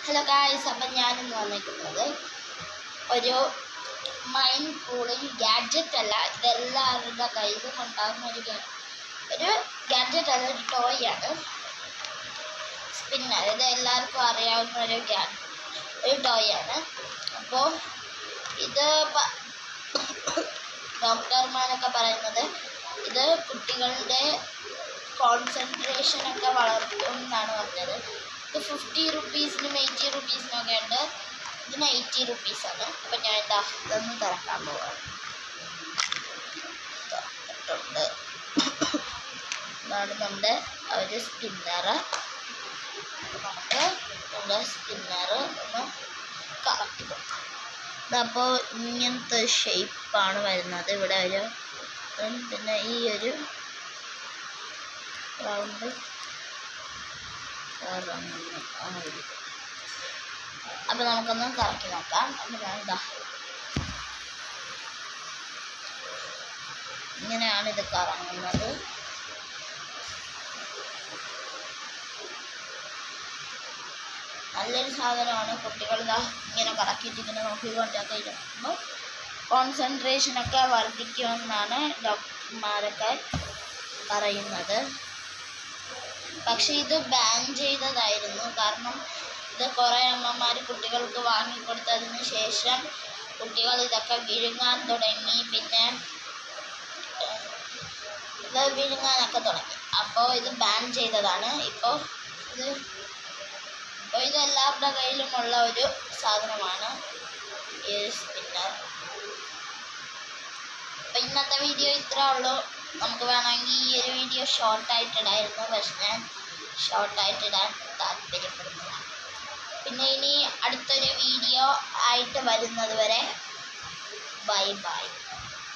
hello guys അപ്പം ഞാനിന്ന് വന്നിരിക്കുന്നത് ഒരു മൈൻഡ് കൂളിംഗ് ഗാഡ്ജറ്റ് അല്ല ഇതെല്ലാവരുടെ കയ്യിലും ഉണ്ടാകുന്ന ഒരു ga- ഒരു ഗാഡ്ജറ്റ് അല്ല ഒരു ടോയ് ആണ് സ്പിന്നർ ഇത് എല്ലാവർക്കും അറിയാവുന്ന ഒരു ഗാ ഒരു ടോയ് ആണ് അപ്പോൾ ഇത് പ- ഡോക്ടർമാരൊക്കെ പറയുന്നത് ഇത് കുട്ടികളുടെ കോൺസെൻട്രേഷൻ ഒക്കെ വളർത്തും എന്നാണ് പറഞ്ഞത് ഇത് ഫിഫ്റ്റി റുപ്പീസിനും എയ്റ്റി റുപ്പീസിനും ഒക്കെ ഉണ്ട് ഇതിന് എയ്റ്റി റുപ്പീസാണ് അപ്പം ഞാൻ ഇതാ ഇതൊന്ന് തുറക്കാൻ പോവാണ് തുറന്നിട്ടുണ്ട് ഇതാണ് നമ്മുടെ ആ ഒരു സ്പിന്നർ നമുക്ക് നമ്മുടെ സ്പിന്നർ ഒന്ന് കറക്കി നോക്കാം ഇതപ്പോൾ ഇങ്ങനത്തെ ഷേപ്പാണ് വരുന്നത് ഇവിടെ ഒരു ഉം, പിന്നെ ഈ ഒരു റൗണ്ട് കറങ്ങുന്നു ആ ഒരു അപ്പം നമുക്കൊന്ന് കറക്കി നോക്കാം അപ്പം ഞാൻ ഇതാ ഇങ്ങനെയാണ് ഇത് കറങ്ങുന്നത് നല്ലൊരു സാധനമാണ് കുട്ടികൾ ഇതാ ഇങ്ങനെ കറക്കിയിട്ട് ഇങ്ങനെ നോക്കിക്കൊണ്ടൊക്കെ ഇരുമ്പോൾ കോൺസെൻട്രേഷനൊക്കെ വർദ്ധിക്കുമെന്നാണ് ഡോക്ടർമാരൊക്കെ പറയുന്നത് പക്ഷെ ഇത് ബാൻ ചെയ്തതായിരുന്നു കാരണം ഇത് കുറേ അമ്മമാർ കുട്ടികൾക്ക് വാങ്ങിക്കൊടുത്തതിന് ശേഷം കുട്ടികൾ ഇതൊക്കെ വിഴുങ്ങാൻ തുടങ്ങി പിന്നെ ഏഹ്, ഇത് വിഴുങ്ങാനൊക്കെ തുടങ്ങി അപ്പോൾ ഇത് ബാൻ ചെയ്തതാണ് ഇപ്പോൾ ഇത് അപ്പോൾ ഇത് എല്ലാവരുടെ കയ്യിലുമുള്ള ഒരു സാധനമാണ് ഈ ഒരു സ്പിന്നർ അപ്പം ഇന്നത്തെ വീഡിയോ ഇത്രേ ഉള്ളൂ നമുക്ക് വേണമെങ്കിൽ ഈ ഒരു വീഡിയോ ഷോർട്ടായിട്ട് ഇടായിരുന്നു പക്ഷെ ഞാൻ ഷോർട്ടായിട്ട് ഇടാൻ താല്പര്യപ്പെടുന്നില്ല പിന്നെ ഇനി അടുത്തൊരു വീഡിയോ ആയിട്ട് വരുന്നത് വരെ ബൈ ബൈ